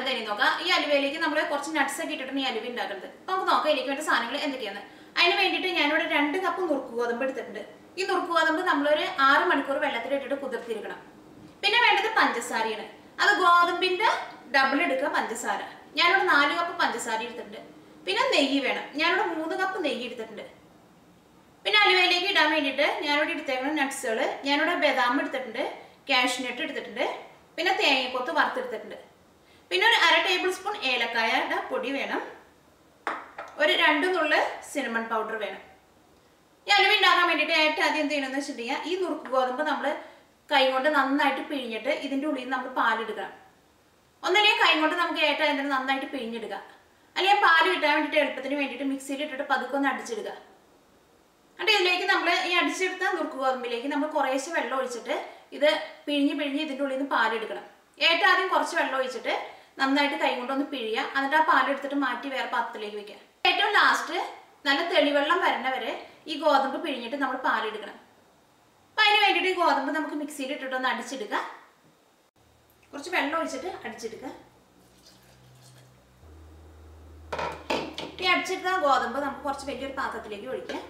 എന്തായാലും നോക്കാം ഈ അലുവയിലേക്ക് നമ്മൾ കുറച്ച് നട്ട്സ് ഒക്കെ ഇട്ടിട്ടാണ് ഈ അലുവ ഉണ്ടാക്കുന്നത് അപ്പൊ നമുക്ക് നോക്കാം ഇതിലേക്ക് വേണ്ട സാധനങ്ങൾ എന്തൊക്കെയാണ് അതിന് വേണ്ടിയിട്ട് ഞാനിവിടെ രണ്ട് കപ്പ് നുറുക്ക് ഗോതമ്പ് എടുത്തിട്ടുണ്ട് ഈ നുറുക്ക് ഗോതമ്പ് നമ്മളൊരു ആറ് മണിക്കൂർ വെള്ളത്തിൽ ഇട്ടിട്ട് കുതിർത്തിരിക്കണം പിന്നെ വേണ്ടത് പഞ്ചസാരയാണ് അത് ഗോതമ്പിന്റെ ഡബിൾ എടുക്കുക പഞ്ചസാര ഞാനിവിടെ നാല് കപ്പ് പഞ്ചസാര എടുത്തിട്ടുണ്ട് പിന്നെ നെയ്യ് വേണം ഞാനിവിടെ മൂന്ന് കപ്പ് നെയ്യ് എടുത്തിട്ടുണ്ട് പിന്നെ അലുവയിലേക്ക് ഇടാൻ വേണ്ടിയിട്ട് ഞാനിവിടെ എടുത്തേക്കുന്ന നട്ട്സുകൾ ഞാനിവിടെ ബദാം എടുത്തിട്ടുണ്ട് കാഷ്നട്ട് എടുത്തിട്ടുണ്ട് പിന്നെ തേങ്ങക്കൊത്ത് വറുത്തെടുത്തിട്ടുണ്ട് പിന്നെ ഒരു അര ടേബിൾ സ്പൂൺ ഏലക്കായയുടെ പൊടി വേണം ഒരു രണ്ട് നുള്ള് സിനമൺ പൗഡർ വേണം ഈ അലുവ ഉണ്ടാക്കാൻ വേണ്ടിയിട്ട് ഏറ്റവും ആദ്യം എന്ത് ചെയ്യണമെന്ന് വെച്ചിട്ടുണ്ടെങ്കിൽ ഈ നുറുക്ക് ഗോതമ്പ് നമ്മൾ കൈ കൊണ്ട് നന്നായിട്ട് പിഴിഞ്ഞിട്ട് ഇതിൻ്റെ ഉള്ളിൽ നിന്ന് നമ്മൾ പാലെടുക്കണം ഒന്നല്ലെങ്കിൽ കൈ കൊണ്ട് നമുക്ക് ഏറ്റവും അതിൻ്റെ നന്നായിട്ട് പിഴിഞ്ഞെടുക്കുക അല്ലെങ്കിൽ പാല് കിട്ടാൻ വേണ്ടിയിട്ട് എളുപ്പത്തിന് വേണ്ടിയിട്ട് മിക്സിയിൽ ഇട്ടിട്ട് പതുക്കെ ഒന്ന് അടിച്ചെടുക്കുക എന്നിട്ട് ഇതിലേക്ക് നമ്മൾ ഈ അടിച്ചെടുത്ത നുറുക്ക് ഗോതമ്പിലേക്ക് നമ്മൾ കുറേശ്ശെ വെള്ളം ഒഴിച്ചിട്ട് ഇത് പിഴിഞ്ഞ് പിഴിഞ്ഞ് ഇതിൻ്റെ ഉള്ളിൽ നിന്ന് പാലെടുക്കണം ഏറ്റവും ആദ്യം കുറച്ച് വെള്ളം ഒഴിച്ചിട്ട് നന്നായിട്ട് കൈ കൊണ്ടൊന്ന് പിഴിയുക എന്നിട്ട് ആ പാലെടുത്തിട്ട് മാറ്റി വേറെ പാത്രത്തിലേക്ക് വെക്കുക ഏറ്റവും ലാസ്റ്റ് നല്ല തെളിവെള്ളം വരണ വരെ ഈ ഗോതമ്പ് പിഴിഞ്ഞിട്ട് നമ്മൾ പാലെടുക്കണം അപ്പം അതിന് വേണ്ടിയിട്ട് ഈ ഗോതമ്പ് നമുക്ക് മിക്സിയിൽ ഇട്ടിട്ടൊന്ന് അടിച്ചെടുക്കുക കുറച്ച് വെള്ളം ഒഴിച്ചിട്ട് അടിച്ചെടുക്കുക ഈ അടിച്ചെടുത്ത ഗോതമ്പ് നമുക്ക് കുറച്ച് വലിയൊരു പാത്രത്തിലേക്ക് ഒഴിക്കാം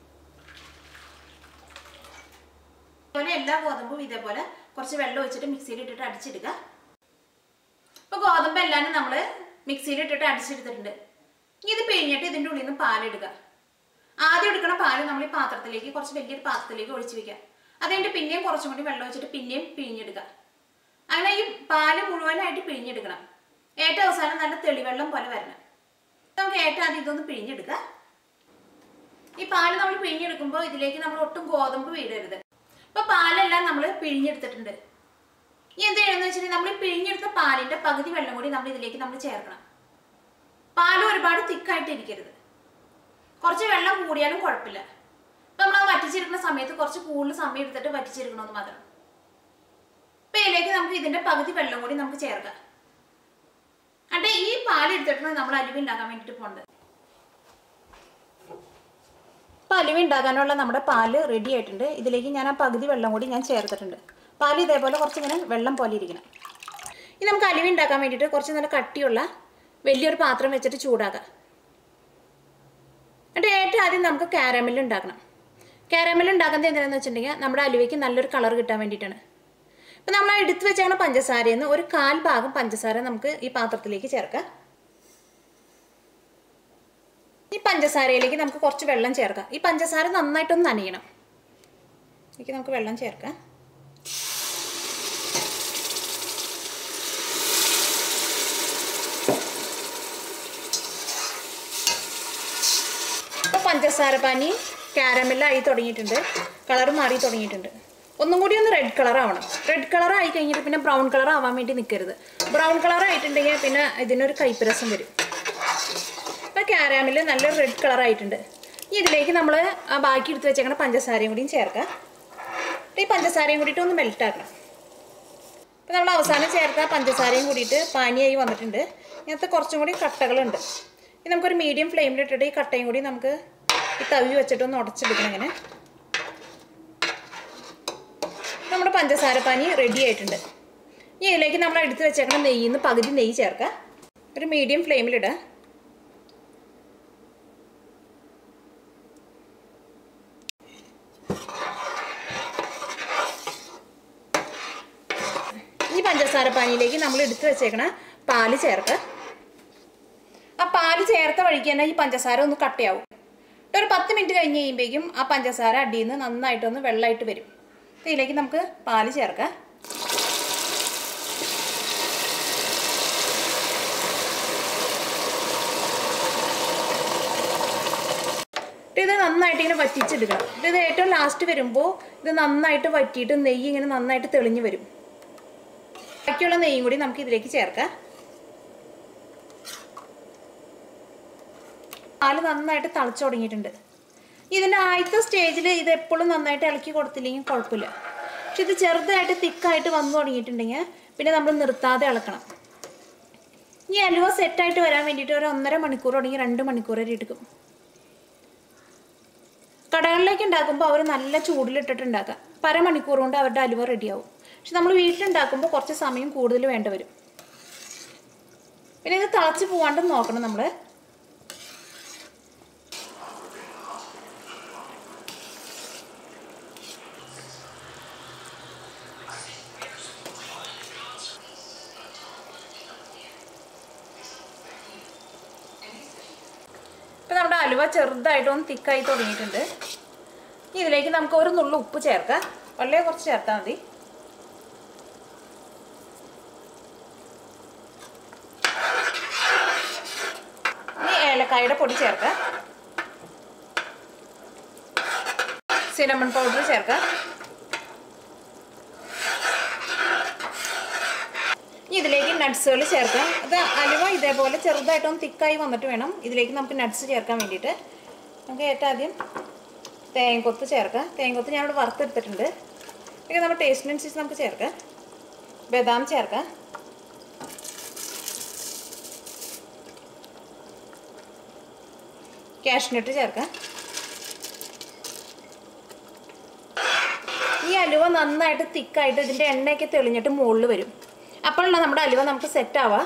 അതുപോലെ എല്ലാ ഗോതമ്പും ഇതേപോലെ കുറച്ച് വെള്ളം ഒഴിച്ചിട്ട് മിക്സിയിൽ ഇട്ടിട്ട് അടിച്ചെടുക്കുക ഇപ്പൊ ഗോതമ്പ് എല്ലാം നമ്മൾ മിക്സിയിൽ ഇട്ടിട്ട് അടിച്ചെടുത്തിട്ടുണ്ട് ഇനി ഇത് പിഴിഞ്ഞിട്ട് ഇതിൻ്റെ ഉള്ളിൽ നിന്ന് പാലെടുക്കുക ആദ്യം എടുക്കുന്ന പാല് നമ്മൾ ഈ പാത്രത്തിലേക്ക് കുറച്ച് വലിയൊരു പാത്രത്തിലേക്ക് ഒഴിച്ച് വെക്കുക അത് കഴിഞ്ഞിട്ട് പിന്നെയും കുറച്ചും കൂടി വെള്ളം ഒഴിച്ചിട്ട് പിന്നെയും പിഴിഞ്ഞെടുക്കുക അങ്ങനെ ഈ പാല് മുഴുവനായിട്ട് പിഴിഞ്ഞെടുക്കണം ഏറ്റവും അവസാനം നല്ല തെളിവെള്ളം പോലെ വരണം നമുക്ക് ഏറ്റവും ആദ്യം ഇതൊന്ന് പിഴിഞ്ഞെടുക്കുക ഈ പാല് നമ്മൾ പിഴിഞ്ഞെടുക്കുമ്പോൾ ഇതിലേക്ക് നമ്മൾ ഒട്ടും ഗോതമ്പ് വീടരുത് ഇപ്പൊ പാലെല്ലാം നമ്മൾ പിഴിഞ്ഞെടുത്തിട്ടുണ്ട് ഇനി എന്ത് ചെയ്യണമെന്ന് വെച്ചിട്ടുണ്ടെങ്കിൽ നമ്മൾ ഈ പിഴിഞ്ഞെടുത്ത പാലിന്റെ പകുതി വെള്ളം കൂടി നമ്മൾ ഇതിലേക്ക് നമ്മൾ ചേർക്കണം പാല് ഒരുപാട് തിക്കായിട്ട് ഇരിക്കരുത് കുറച്ച് വെള്ളം കൂടിയാലും കുഴപ്പമില്ല ഇപ്പൊ നമ്മൾ ആ വറ്റിച്ചെടുക്കുന്ന സമയത്ത് കുറച്ച് കൂടുതൽ സമയം എടുത്തിട്ട് വറ്റിച്ചെടുക്കണമെന്ന് മാത്രം ഇപ്പൊ ഇതിലേക്ക് നമുക്ക് ഇതിന്റെ പകുതി വെള്ളം കൂടി നമുക്ക് ചേർക്കാം എന്നിട്ട് ഈ പാൽ എടുത്തിട്ടാണ് നമ്മൾ അലുവ ഉണ്ടാക്കാൻ വേണ്ടിയിട്ട് പോകേണ്ടത് ഇപ്പം അലുവ ഉണ്ടാക്കാനുള്ള നമ്മുടെ പാല് റെഡി ആയിട്ടുണ്ട് ഇതിലേക്ക് ഞാൻ ആ പകുതി വെള്ളം കൂടി ഞാൻ ചേർത്തിട്ടുണ്ട് പാല് ഇതേപോലെ കുറച്ച് ഇങ്ങനെ വെള്ളം പോലെ ഇരിക്കണം ഇനി നമുക്ക് അലുവ ഉണ്ടാക്കാൻ വേണ്ടിയിട്ട് കുറച്ച് നല്ല കട്ടിയുള്ള വലിയൊരു പാത്രം വെച്ചിട്ട് ചൂടാക്കാം എന്നിട്ട് ഏറ്റവും ആദ്യം നമുക്ക് കാരമൽ ഉണ്ടാക്കണം കാരമൽ ഉണ്ടാക്കുന്നത് എന്തിനാണെന്ന് വെച്ചിട്ടുണ്ടെങ്കിൽ നമ്മുടെ അലുവയ്ക്ക് നല്ലൊരു കളർ കിട്ടാൻ വേണ്ടിയിട്ടാണ് ഇപ്പം നമ്മൾ എടുത്തു വെച്ചാണ് പഞ്ചസാരയിൽ നിന്ന് ഒരു കാൽ ഭാഗം പഞ്ചസാര നമുക്ക് ഈ പാത്രത്തിലേക്ക് ചേർക്കാം ഈ പഞ്ചസാരയിലേക്ക് നമുക്ക് കുറച്ച് വെള്ളം ചേർക്കാം ഈ പഞ്ചസാര നന്നായിട്ടൊന്ന് നനയണം ഇതിലേക്ക് നമുക്ക് വെള്ളം ചേർക്കാം ഇപ്പോൾ പഞ്ചസാര പാനി കാരമെല്ലാം ആയി തുടങ്ങിയിട്ടുണ്ട് കളർ മാറി തുടങ്ങിയിട്ടുണ്ട് ഒന്നും കൂടി ഒന്ന് റെഡ് കളർ ആവണം റെഡ് കളർ ആയി കഴിഞ്ഞിട്ട് പിന്നെ ബ്രൗൺ കളർ ആവാൻ വേണ്ടി നിൽക്കരുത് ബ്രൗൺ കളർ ആയിട്ടുണ്ടെങ്കിൽ പിന്നെ ഇതിനൊരു കയ്പ്പ് വരും ഇപ്പോൾ ക്യാരാമിൽ നല്ല റെഡ് കളർ ആയിട്ടുണ്ട് ഇനി ഇതിലേക്ക് നമ്മൾ ആ ബാക്കി എടുത്ത് വെച്ചേക്കണ പഞ്ചസാരയും കൂടിയും ചേർക്കാം എന്നിട്ട് ഈ പഞ്ചസാരയും കൂടിയിട്ട് ഒന്ന് മെൽറ്റ് ആക്കണം ഇപ്പോൾ നമ്മൾ അവസാനം ചേർത്ത പഞ്ചസാരയും കൂടിയിട്ട് പാനിയായി വന്നിട്ടുണ്ട് ഇങ്ങനത്തെ കുറച്ചും കൂടി കട്ടകളുണ്ട് ഇനി നമുക്കൊരു മീഡിയം ഫ്ലെയിമിലിട്ടിട്ട് ഈ കട്ടയും കൂടി നമുക്ക് ഈ തവി വെച്ചിട്ട് ഒന്ന് ഉടച്ചെടുക്കണം ഇങ്ങനെ നമ്മുടെ പഞ്ചസാര പാനി റെഡി ആയിട്ടുണ്ട് ഇനി ഇതിലേക്ക് നമ്മൾ എടുത്ത് വെച്ചേക്കണ നെയ്യിൽ നിന്ന് പകുതി നെയ്യ് ചേർക്കാം ഒരു മീഡിയം ഫ്ലെയിമിലിടുക ഈ പഞ്ചസാര പാനിയിലേക്ക് നമ്മൾ എടുത്തു വെച്ചേക്കണ പാല് ചേർക്കുക ആ പാല് ചേർത്ത വഴിക്ക് തന്നെ ഈ പഞ്ചസാര ഒന്ന് കട്ടയാവും ഒരു പത്ത് മിനിറ്റ് കഴിഞ്ഞ് കഴിയുമ്പോഴേക്കും ആ പഞ്ചസാര അടിയിൽ നിന്ന് നന്നായിട്ടൊന്ന് വെള്ളമായിട്ട് വരും ഇതിലേക്ക് നമുക്ക് പാല് ചേർക്കാം ഇത് നന്നായിട്ട് ഇങ്ങനെ വറ്റിച്ചെടുക്കണം ഇത് ഏറ്റവും ലാസ്റ്റ് വരുമ്പോൾ ഇത് നന്നായിട്ട് വറ്റിയിട്ട് നെയ്യ് ഇങ്ങനെ നന്നായിട്ട് തെളിഞ്ഞ് വരും ബാക്കിയുള്ള നെയ്യും കൂടി നമുക്ക് ഇതിലേക്ക് ചേർക്കാം പാല് നന്നായിട്ട് തിളച്ചു തുടങ്ങിയിട്ടുണ്ട് ഇതിൻ്റെ ആദ്യത്തെ സ്റ്റേജിൽ ഇത് എപ്പോഴും നന്നായിട്ട് ഇളക്കി കൊടുത്തില്ലെങ്കിൽ കുഴപ്പമില്ല പക്ഷെ ഇത് ചെറുതായിട്ട് തിക്കായിട്ട് വന്നു തുടങ്ങിയിട്ടുണ്ടെങ്കിൽ പിന്നെ നമ്മൾ നിർത്താതെ ഇളക്കണം ഈ അലുവ സെറ്റായിട്ട് വരാൻ വേണ്ടിയിട്ട് ഒരു ഒന്നര മണിക്കൂർ തുടങ്ങി രണ്ട് മണിക്കൂർ വരെ എടുക്കും കടകളിലേക്ക് ഉണ്ടാക്കുമ്പോൾ അവർ നല്ല ചൂടിലിട്ടിട്ട് ഉണ്ടാക്കുക പരമണിക്കൂർ കൊണ്ട് അവരുടെ അലുവ റെഡിയാവും പക്ഷെ നമ്മൾ വീട്ടിലുണ്ടാക്കുമ്പോൾ കുറച്ച് സമയം കൂടുതൽ വേണ്ടി വരും പിന്നെ ഇത് തിളച്ച് പോവാണ്ട് നോക്കണം നമ്മൾ ഇപ്പം നമ്മുടെ അലുവ ചെറുതായിട്ടൊന്ന് തിക്കായി തുടങ്ങിയിട്ടുണ്ട് ഇനി ഇതിലേക്ക് നമുക്ക് ഒരു നുള്ളു ഉപ്പ് ചേർക്കാം വളരെ കുറച്ച് ചേർത്താൽ മതി ഇനി ഏലക്കായുടെ പൊടി ചേർക്കാം സിനമൺ പൗഡർ ചേർക്കാം ഇനി ഇതിലേക്ക് നട്ട്സുകൾ ചേർക്കാം അത് അലുവ ഇതേപോലെ ചെറുതായിട്ടൊന്ന് തിക്കായി വന്നിട്ട് വേണം ഇതിലേക്ക് നമുക്ക് നട്ട്സ് ചേർക്കാൻ വേണ്ടിയിട്ട് നമുക്ക് ഏറ്റവും ആദ്യം തേങ്ങക്കൊത്ത് ചേർക്കാം തേങ്ങക്കൊത്ത് ഞാനിവിടെ വറുത്തെടുത്തിട്ടുണ്ട് പിന്നെ നമ്മുടെ ടേസ്റ്റിനനുസരിച്ച് നമുക്ക് ചേർക്കാം ബദാം ചേർക്കാം കാഷ്നട്ട് ചേർക്കാം ഈ അലുവ നന്നായിട്ട് തിക്കായിട്ട് ഇതിൻ്റെ എണ്ണയൊക്കെ തെളിഞ്ഞിട്ട് മുകളിൽ വരും അപ്പോഴാണ് നമ്മുടെ അലുവ നമുക്ക് സെറ്റ് ആവുക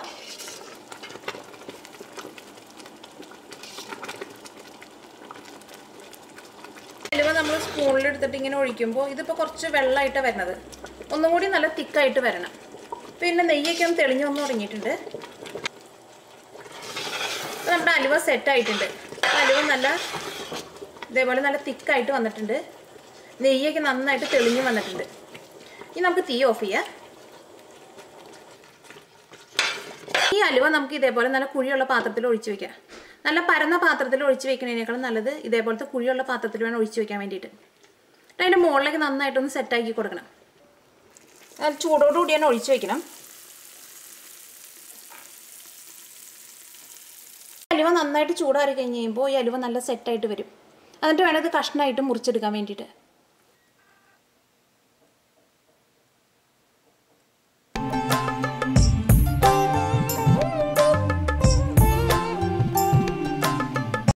അലുവ നമ്മൾ സ്പൂണിൽ എടുത്തിട്ട് ഇങ്ങനെ ഒഴിക്കുമ്പോൾ ഇതിപ്പോൾ കുറച്ച് വെള്ളമായിട്ടാണ് വരുന്നത് ഒന്നും കൂടി നല്ല തിക്കായിട്ട് വരണം പിന്നെ നെയ്യൊക്കെ ഒന്ന് തെളിഞ്ഞു വന്ന് തുടങ്ങിയിട്ടുണ്ട് അപ്പോൾ നമ്മുടെ അലുവ സെറ്റ് ആയിട്ടുണ്ട് അലുവ നല്ല ഇതേപോലെ നല്ല തിക്കായിട്ട് വന്നിട്ടുണ്ട് നെയ്യൊക്കെ നന്നായിട്ട് തെളിഞ്ഞു വന്നിട്ടുണ്ട് ഇനി നമുക്ക് തീ ഓഫ് ചെയ്യാം ഈ അലുവ നമുക്ക് ഇതേപോലെ നല്ല കുഴിയുള്ള പാത്രത്തിൽ ഒഴിച്ച് വെക്കാം നല്ല പരന്ന പാത്രത്തിൽ ഒഴിച്ച് വെക്കുന്നതിനേക്കാളും നല്ലത് ഇതേപോലത്തെ കുഴിയുള്ള പാത്രത്തിൽ വേണം ഒഴിച്ച് വെക്കാൻ വേണ്ടിയിട്ട് അതിൻ്റെ മുകളിലേക്ക് നന്നായിട്ടൊന്ന് സെറ്റാക്കി കൊടുക്കണം അത് ചൂടോടുകൂടി തന്നെ ഒഴിച്ച് വെക്കണം അലുവ നന്നായിട്ട് ചൂടാറി കഴിഞ്ഞ് കഴിയുമ്പോൾ ഈ അലുവ നല്ല സെറ്റായിട്ട് വരും എന്നിട്ട് വേണം ഇത് കഷ്ണമായിട്ട് മുറിച്ചെടുക്കാൻ വേണ്ടിയിട്ട്